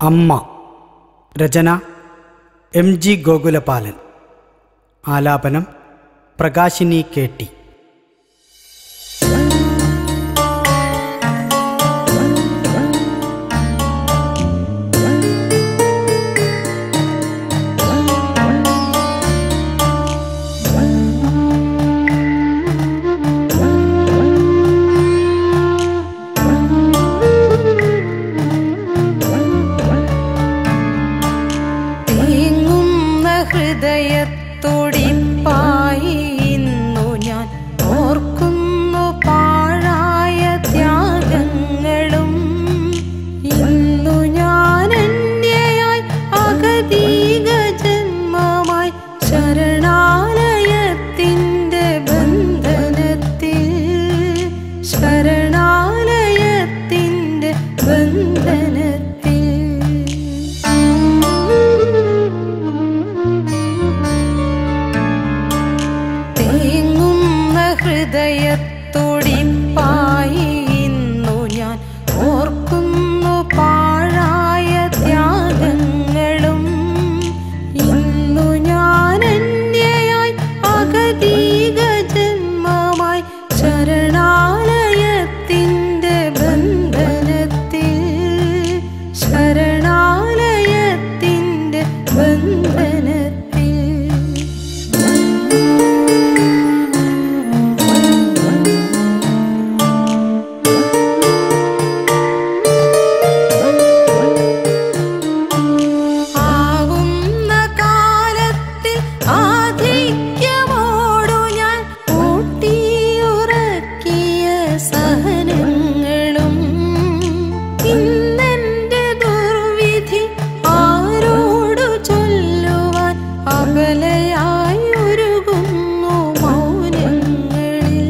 അമ്മ രചന M G Gokulapalan ആലാപനം Prakashini K T തേങ്ങുന്ന ഹൃദയത്തൊടിപ്പായി ഇന്നു ഞാൻ ഓർക്കുന്നു പാഴായ ത്യാഗങ്ങളും ഇന്നു ഞാൻ അന്യയായി അഗതീക ജന്മമായി ശരണാലയത്തിൻ്റെ ബന്ധനത്തിൽ ശരണാലയത്തിൻ്റെ ബന്ധനത്തിൽ തേങ്ങുന്ന ഹൃദയത്തൊടിപ്പായി ഇന്നു ഞാൻ ഓർക്കുന്നു പാഴായ ത്യാഗങ്ങളും ഇന്നു ഞാൻ അന്യയായി അഗതീക ജന്മമായി ശരണാലയത്തിൻ്റെ ബന്ധനത്തിൽ ശരണാലയത്തിൻ്റെ ബന്ധനത്തിൽ ആവുന്ന കാലത്തിൽ ആധിക്യമോടു ഞാൻ കൂട്ടിയുറക്കിയ സഹനങ്ങളും ഇന്നെന്റെ ദുർവിധി ആരോടു ചൊല്ലുവാൻ അകലയായി ഒരുകുന്നു മൗനങ്ങളിൽ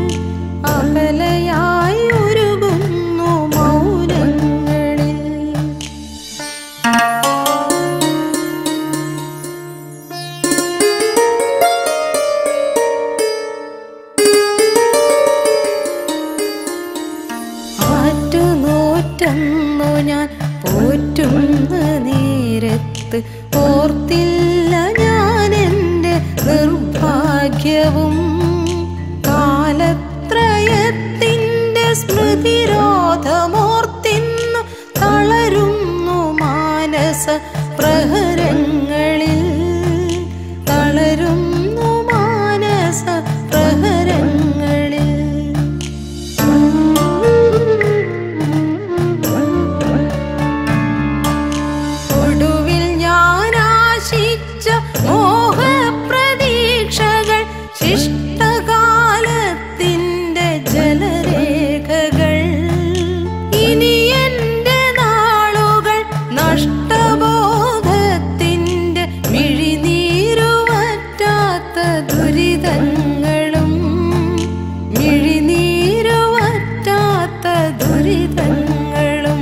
അകലയായി ഒരുകുന്നു മൗനങ്ങളിൽ ആറ്റുനോറ്റന്നു ഞാൻ പോറ്റുന്ന നേരത്ത് ഓർത്തില്ല ഞാൻ എൻ്റെ നിർഭാഗ്യവും കാലത്രയത്തിൻ്റെ സ്മൃതിരോധമോർത്തിന്നു തളരുന്നു മാനസ പ്രഹരങ്ങളിൽ തളരുന്നു മാനസ പ്രഹരങ്ങളിൽ ഒടുവിൽ ഞാൻ ആശിച്ച മോഹപ്രതീക്ഷകൾ ശിഷ്ടകാലത്തിൻ്റെ ജലരേഖകൾ ഇനി എൻ്റെ നാളുകൾ നഷ്ടബോധത്തിൻ്റെ മിഴിനീരുവറ്റാത്ത ദുരിതങ്ങളും മിഴിനീരുവറ്റാത്ത ദുരിതങ്ങളും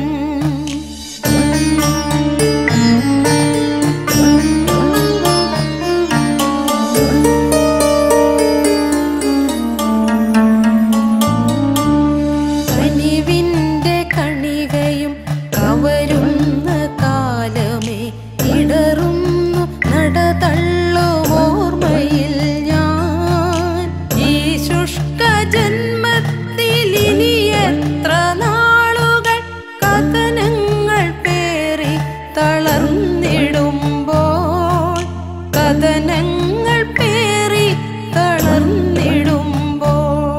കനിവിൻ്റെ കണികയും കവരുന്ന കാലമേ ഇടറുന്നു നടതള്ളും ഓർമ്മയിൽ ഞാൻ ഈ ശുഷ്ക ജന്മത്തിൽ ഇനി എത്ര നാളുകൾ കഥനങ്ങൾ പേറി തളർന്നിടുമ്പോൾ കഥനങ്ങൾ പേറി തളർന്നിടുമ്പോൾ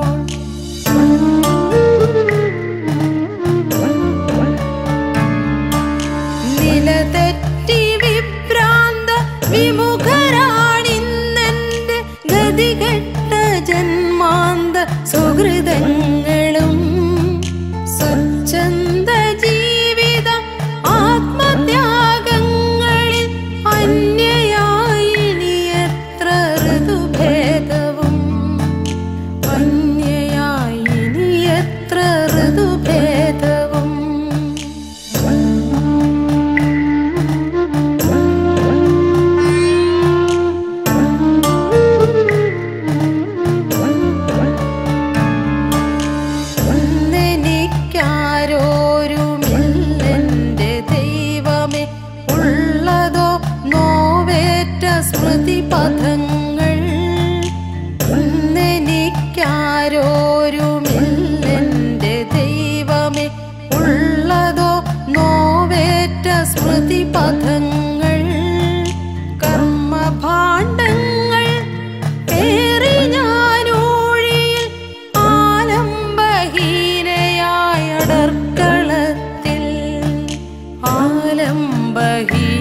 നിലതെറ്റി വിഭ്രാന്ത വിമുഖരാണിന്നെന്റെ ഗതികെട്ട ജന്മാന്ത സുഹൃതങ്ങളും സ്വച്ഛന്ത ജീവിതം ആത്മത്യാഗങ്ങളിൽ അന്യയായി ഇനി എത്ര ഋതുഭേദവും അന്യയായി ഇനി എത്ര ഋതുഭേദവും നാഥങ്ങൾ കർമ്മഭാണ്ഡങ്ങൾ പേറി ഞാനൂഴിയിൽ ആലംബഹീനയായ അടർക്കളത്തിൽ ആലംബഹീന